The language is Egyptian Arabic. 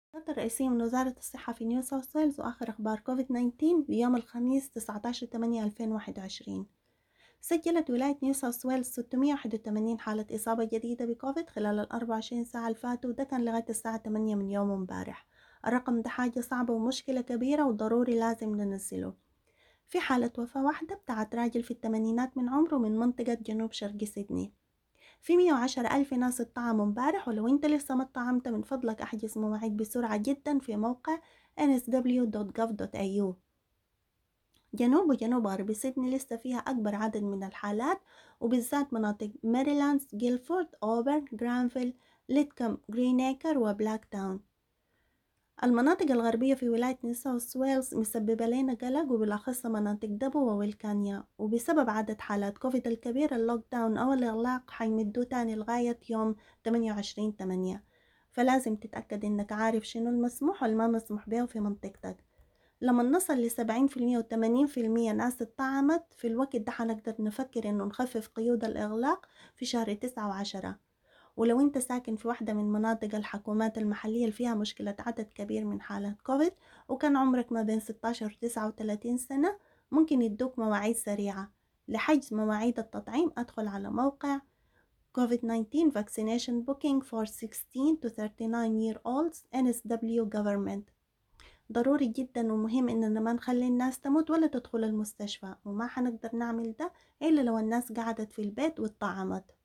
الخطة الرئيسية من وزارة الصحة في نيو ساوث ويلز وآخر أخبار كوفيد 19 بيوم الخميس 19 8 2021 سجلت ولاية نيو ساوث ويلز 681 حالة إصابة جديدة بكوفيد خلال ال 24 ساعة الفاتوا وده كان لغاية الساعة 8 من يوم امبارح الرقم ده حاجة صعبة ومشكلة كبيرة وضروري لازم ننزله في حالة وفاة واحدة بتاعت راجل في الثمانينات من عمره من منطقة جنوب شرق سيدني في مية وعشرة ألف ناس اتطعموا امبارح ولو انت لسه ما اتطعمت من فضلك احجز مواعيد بسرعة جدا في موقع nsw.gov.au جنوب وجنوب غرب سيدني لسه فيها أكبر عدد من الحالات وبالذات مناطق ماريلاند، جيلفورد، أوبرن، جرانفيل، ليتكم، جرينيكر وبلاك تاون المناطق الغربية في ولاية نيو ساوث ويلز مسببة لنا قلق وبالأخص مناطق دبو وويلكانيا وبسبب عدد حالات كوفيد الكبير اللوك داون أو الإغلاق حيمدوه تاني لغاية يوم 28 تمانية فلازم تتأكد إنك عارف شنو المسموح والما مسموح به في منطقتك لما نصل لسبعين في المية وثمانين في المية ناس اتطعمت في الوقت ده حنقدر نفكر إنه نخفف قيود الإغلاق في شهر تسعة وعشرة ولو انت ساكن في واحدة من مناطق الحكومات المحلية اللي فيها مشكلة عدد كبير من حالات كوفيد وكان عمرك ما بين 16 و 39 سنة ممكن يدوك مواعيد سريعة لحجز مواعيد التطعيم أدخل على موقع COVID-19 vaccination booking for 16 to 39 year olds NSW government ضروري جدا ومهم إننا ما نخلي الناس تموت ولا تدخل المستشفى وما حنقدر نعمل ده إلا لو الناس قعدت في البيت واتطعمت